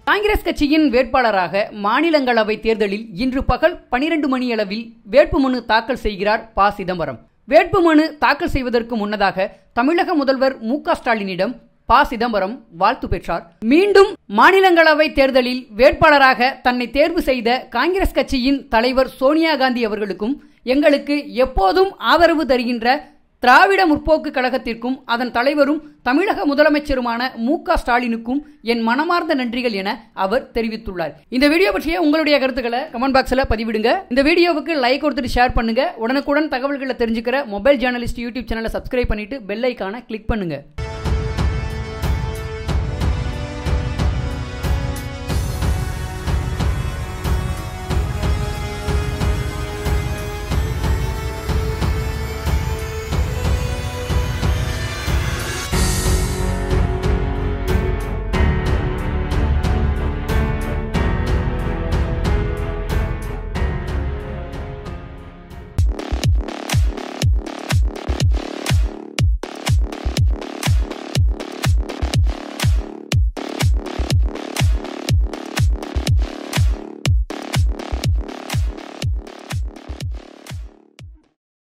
காங்கிரஸ் கட்சியின் வேட்பாளராக மாநிலங்களவை தேர்தலில் இன்று பகல் பனிரெண்டு மணியளவில் வேட்புமனு தாக்கல் செய்கிறார் ப சிதம்பரம் வேட்புமனு தாக்கல் செய்வதற்கு முன்னதாக தமிழக முதல்வர் மு க ஸ்டாலினிடம் ப சிதம்பரம் வாழ்த்து பெற்றார் மீண்டும் மாநிலங்களவை தேர்தலில் வேட்பாளராக தன்னை தேர்வு செய்த காங்கிரஸ் கட்சியின் தலைவர் சோனியா காந்தி அவர்களுக்கும் எங்களுக்கு எப்போதும் ஆதரவு தருகின்ற திராவிட முற்போக்கு கழகத்திற்கும் அதன் தலைவரும் தமிழக முதலமைச்சருமான மு க ஸ்டாலினுக்கும் என் மனமார்ந்த நன்றிகள் என அவர் தெரிவித்துள்ளார் இந்த வீடியோ பற்றிய உங்களுடைய கருத்துக்களை கமெண்ட் பாக்ஸில் பதிவிடுங்க இந்த வீடியோவுக்கு லைக் கொடுத்துட்டு ஷேர் பண்ணுங்க உடனுக்குடன் தகவல்களை தெரிஞ்சுக்கிற மொபைல் ஜேர்னலிஸ்ட் யூடியூப் சேனலை சப்ஸ்கிரைப் பண்ணிட்டு பெல் ஐக்கான கிளிக் பண்ணுங்க